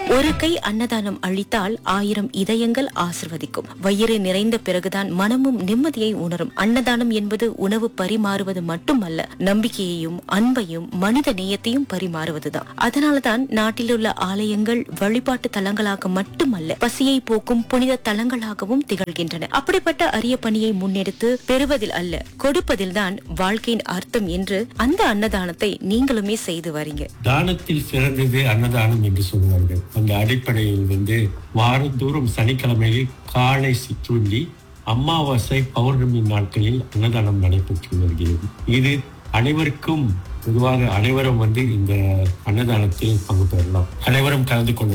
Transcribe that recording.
ஒரு கை அன்னதானம் அளித்தால் ஆயிரம் இதயங்கள் ஆசிர்வதிக்கும் வயிறு நிறைந்த பிறகுதான் மனமும் நிம்மதியை உணரும் அன்னதானம் என்பது உணவு பரிமாறுவது மட்டுமல்ல நம்பிக்கையையும் அன்பையும் மனித நேயத்தையும் பரிமாறுவதுதான் அதனால்தான் நாட்டிலுள்ள ஆலயங்கள் வழிபாட்டு தலங்களாக மட்டுமல்ல பசியை போக்கும் புனித தலங்களாகவும் திகழ்கின்றன அப்படிப்பட்ட அரிய பணியை முன்னெடுத்து பெறுவதில் அல்ல கொடுப்பதில் தான் வாழ்க்கையின் அர்த்தம் என்று அந்த அன்னதானத்தை நீங்களுமே செய்து வரீங்க தானத்தில் சிறந்தது அன்னதானம் என்று சொல்வார்கள் அந்த அடிப்படையில் வந்து வாரந்தோறும் சனிக்கிழமையில் காலை சிற்றுண்டி அமாவாசை பௌர்ணமி நாட்களில் அன்னதானம் நடைபெற்று வருகிறது இது அனைவருக்கும் பொதுவாக அனைவரும் வந்து இந்த அன்னதானத்தில் பங்கு பெறலாம் அனைவரும் கலந்து கொள்ள